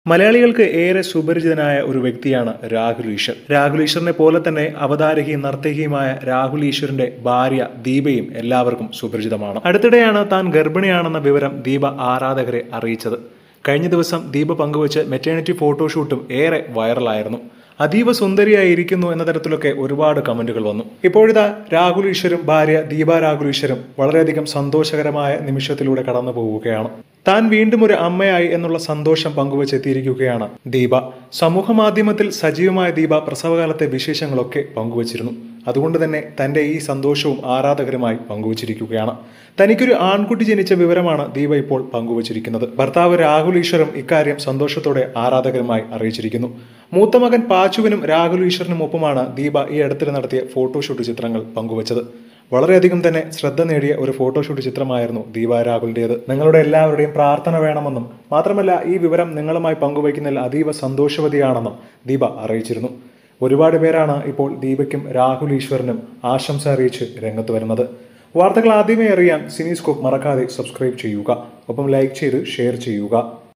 മലയാളികൾക്ക് ഏറെ സുപരിചിതനായ ഒരു വ്യക്തിയാണ് രാഹുൽ ഈശ്വർ രാഹുൽ ഈശ്വറിനെ പോലെ തന്നെ അവതാരകയും നർത്തകിയുമായ രാഹുൽ ഈശ്വറിന്റെ ഭാര്യ ദീപയും എല്ലാവർക്കും സുപരിചിതമാണ് അടുത്തിടെയാണ് താൻ ഗർഭിണിയാണെന്ന വിവരം ദീപ ആരാധകരെ അറിയിച്ചത് കഴിഞ്ഞ ദിവസം ദീപ പങ്കുവച്ച് മെറ്റേണിറ്റി ഫോട്ടോഷൂട്ടും ഏറെ വൈറലായിരുന്നു അതീവ സുന്ദരിയായിരിക്കുന്നു എന്ന തരത്തിലൊക്കെ ഒരുപാട് കമന്റുകൾ വന്നു ഇപ്പോഴിതാ രാഹുൽ ഈശ്വരും ഭാര്യ ദീപ രാഹുൽ ഈശ്വരും വളരെയധികം സന്തോഷകരമായ നിമിഷത്തിലൂടെ കടന്നു പോവുകയാണ് താൻ വീണ്ടും ഒരു അമ്മയായി എന്നുള്ള സന്തോഷം പങ്കുവച്ചെത്തിയിരിക്കുകയാണ് ദീപ സമൂഹ മാധ്യമത്തിൽ സജീവമായ ദീപ പ്രസവകാലത്തെ വിശേഷങ്ങളൊക്കെ പങ്കുവച്ചിരുന്നു അതുകൊണ്ട് തന്നെ തന്റെ ഈ സന്തോഷവും ആരാധകരുമായി പങ്കുവച്ചിരിക്കുകയാണ് തനിക്കൊരു ആൺകുട്ടി ജനിച്ച വിവരമാണ് ദീപ ഇപ്പോൾ പങ്കുവച്ചിരിക്കുന്നത് ഭർത്താവ് രാഹുൽ ഈശ്വറും ഇക്കാര്യം സന്തോഷത്തോടെ ആരാധകരുമായി അറിയിച്ചിരിക്കുന്നു മൂത്ത മകൻ പാച്ചുവിനും രാഹുൽ ഈശ്വറിനും ഒപ്പമാണ് ദീപ ഈ അടുത്തിടെ നടത്തിയ ഫോട്ടോഷൂട്ട് ചിത്രങ്ങൾ പങ്കുവച്ചത് വളരെയധികം തന്നെ ശ്രദ്ധ നേടിയ ഒരു ഫോട്ടോഷൂട്ട് ചിത്രമായിരുന്നു ദീപ രാഹുലിൻ്റേത് നിങ്ങളുടെ എല്ലാവരുടെയും പ്രാർത്ഥന വേണമെന്നും മാത്രമല്ല ഈ വിവരം നിങ്ങളുമായി പങ്കുവയ്ക്കുന്നതിൽ അതീവ സന്തോഷവതിയാണെന്നും ദീപ അറിയിച്ചിരുന്നു ഒരുപാട് പേരാണ് ഇപ്പോൾ ദീപയ്ക്കും രാഹുൽ ഈശ്വറിനും ആശംസ അറിയിച്ച് രംഗത്ത് വരുന്നത് വാർത്തകൾ ആദ്യമേ അറിയാൻ സിനിസ്കോപ്പ് മറക്കാതെ സബ്സ്ക്രൈബ് ചെയ്യുക ഒപ്പം ലൈക്ക് ചെയ്ത് ഷെയർ ചെയ്യുക